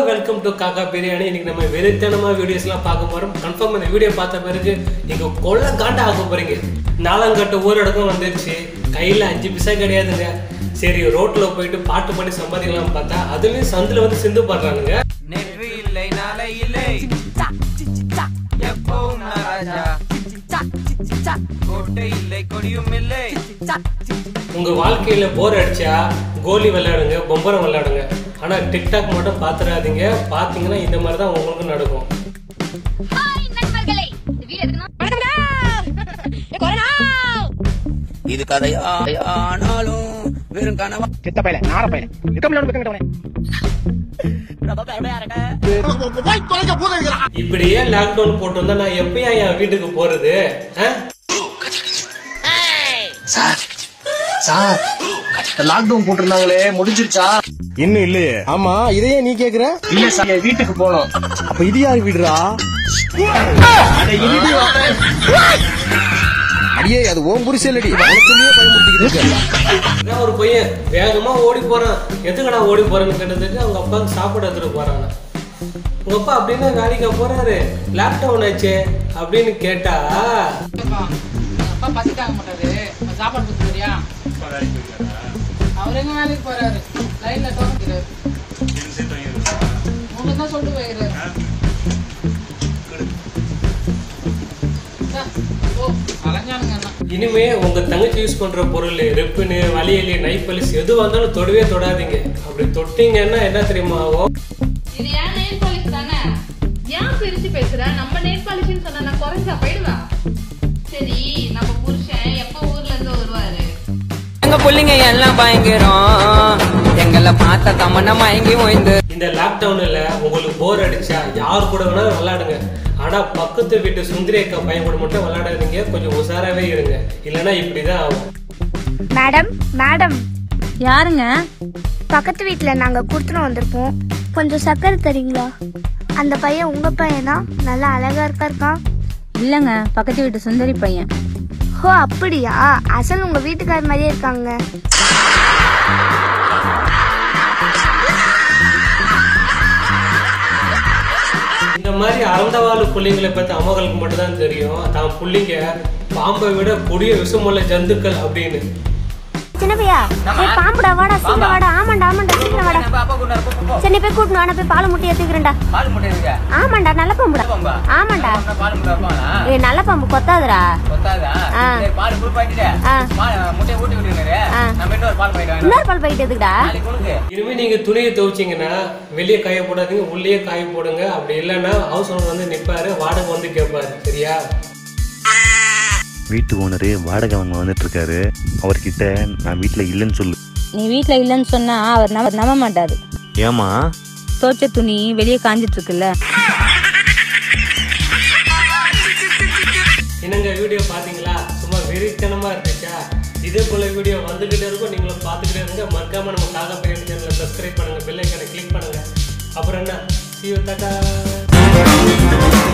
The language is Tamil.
வெல்கம் டு காக்கா பிரியாணி இன்னைக்கு நம்ம வெறித்தனமா வீடியோஸ்லாம் பார்க்க போறோம் கன்ஃபார்ம் இந்த வீடியோ பார்த்த பிறகு நீங்க கொள்ள காண்ட ஆக போறீங்க நாலாங்கட்ட ஊரடக்கம் வந்துருச்சு கையில அஞ்சு பிசா கிடையாதுங்க சரி ரோட்ல போயிட்டு பாட்டு பண்ணி சம்பாதிக்கலாம் பார்த்தா அதுலயும் சந்தில வந்து சிந்து பாடுறானுங்க நேற்று இல்லை நாளை இல்லை எப்பவும் நான் ராஜா கோட்டை இல்லை கொடியும் இல்லை உங்க வாழ்க்கையில போர் அடிச்சா கோலி விளையாடுங்க பொம்பரம் விளையாடுங்க ஆனா டிக்டாக் மட்டும் பாத்துறாதீங்க பாத்தீங்கன்னா இந்த மாதிரி தான் உங்களுக்கும் நடக்கும் ஹாய் நண்பர்களே இந்த வீடியோ எதுக்குன்னா இது கதையா ஆனாலும் வெறும் கனவா செத்த பையல நார பையல இருக்கமில்ல ஒன்று கிட்டவனே இப்படியே லாக்டவுன் போட்டிருந்தா நான் எப்பயா என் வீட்டுக்கு போறது ஆ? சார் லாக்டவுன் போட்டிருந்தாங்களே முடிஞ்சிருச்சா இன்னும் இல்லையே ஆமா இதையே நீ கேக்குற இல்ல சார் என் வீட்டுக்கு போனோம் அப்ப இது யாரு வீடுடா அடியே அது ஓம் புரிசல்லடி உனக்குள்ளேயே பயமுறுத்திக்கிட்டு இருக்க இதான் ஒரு பையன் வேகமா ஓடி போறான் எதுக்கடா ஓடி போறேன்னு கேட்டதுக்கு அவங்க அப்பாவுக்கு சாப்பாடு எடுத்துட்டு போறாங்க உங்க அப்பா அப்படின்னா வேலைக்கு போறாரு லாக்டவுன் ஆச்சே அப்படின்னு கேட்டா அப்பா பசிக்காக மாட்டாரு சாப்பாடு கொடுத்துறியா அவர் எங்க வேலைக்கு போறாரு லைன்ல தோணுக்கிறாரு உங்களுக்கு தான் சொல்லிட்டு போயிருக்காரு சா, ஓ அலைஞ்சானுங்க எல்லாம் இனிமே உங்க தங்கச்சி யூஸ் பண்ற பொருள் ரெப்புனு வலியலி நைப்பலிஸ் எது வந்தாலும் தொடவே தொடாதீங்க அப்படி தொட்டீங்கன்னா என்ன தெரியுமா ஆகும் இது ஏன் நெயில் பாலிஷ் தானே ஏன் பிரிச்சு பேசுற நம்ம நெயில் பாலிஷ்னு சொன்னா நான் குறைஞ்சா போயிடுவா சரி நம்ம புருஷன் எப்ப ஊர்ல இருந்து வருவாரு எங்க புள்ளிங்க எல்லாம் பயங்கரம் எங்களை பார்த்த தமன மயங்கி ஓய்ந்து இந்த லாக்டவுன்ல உங்களுக்கு போர் அடிச்சா யார் கூட வேணாலும் விளையாடுங்க ஆனா பக்கத்து வீட்டு சுந்தரி அக்கா பையன் கூட மட்டும் விளையாடாதீங்க கொஞ்சம் உஷாராவே இருங்க இல்லைன்னா இப்படிதான் ஆகும் மேடம் மேடம் யாருங்க பக்கத்து வீட்டில் நாங்கள் கொடுத்துட்டு வந்திருப்போம் கொஞ்சம் சக்கரை தரீங்களா அந்த பையன் உங்கள் பையனா நல்லா அழகா இருக்கா இருக்கான் இல்லங்க பக்கத்து வீட்டு சுந்தரி பையன் ஓ அப்படியா அசல் உங்கள் வீட்டுக்கார மாதிரியே இருக்காங்க இந்த மாதிரி அறந்தவாழ் புள்ளிங்களை பத்தி அம்மாக்களுக்கு மட்டும் தான் தெரியும் தான் புள்ளிங்க பாம்பை விட கொடிய விஷமுள்ள ஜந்துக்கள் அப்படின்னு சின்ன பையா ஏய் பாம்புடா வாடா சீக்கிரம் வாடா ஆமாண்டா ஆமாண்டா சீக்கிரம் வாடா பாப்பா கொண்டு வர, போ, போ, போ. சரி நீ போய் கூட்டணும் நான் போய் பாலை முட்டி ஏற்றுக்கிறேன்டா பால் முட்டை இருக்கா ஆமாண்டா நல்ல பாம்புடா பாம்பா? ஆமாண்டா பால் முட்டை வைப்பாங்களா? ஏ நல்ல பாம்பு கொத்தாதுடா கொத்தாதா? ஆ. சரி, பால் full பாக்கெட்டு. ஆ. பால், முட்டையை ஊட்டி விட்டுருங்க. ஆ. நம்ம இன்னொரு பால் பாக்கெட் வாங்கிட்டு இன்னொரு பால் பாக்கெட் எதுக்குடா நாளைக்கு உனக்கு இனிமே நீங்க துணியை துவைச்சீங்கன்னா வெளியே காய போடாதீங்க உள்ளேயே காய போடுங்க அப்படி இல்லைன்னா ஹவுஸ் ஓனர் வந்து நிப்பாரு வாடகை வந்து கேட்பாரு சரியா வீட்டு ஓனரு வாடகை வாங்க வந்துட்டு இருக்காரு அவர்கிட்ட நான் வீட்டுல இல்லைன்னு சொல்லு நீ வீட்ல இல்லைன்னு சொன்னா அவர் நம்ப நம்ப மாட்டாரு ஏமா தோச்ச துணி வெளியே காஞ்சிட்டு இருக்குல்ல என்னங்க வீடியோ பாத்தீங்களா சும்மா வெறித்தனமா இருந்துச்சா இதே போல வீடியோ வந்துகிட்டே இருக்கும் நீங்களும் பார்த்துக்கிட்டே இருங்க மறக்காம நம்ம காகா பிரியாணி சேனலை சப்ஸ்கிரைப் பண்ணுங்க பெல் ஐக்கனை கிளிக் பண்ணுங்க அப்புறம் என்ன see you, tata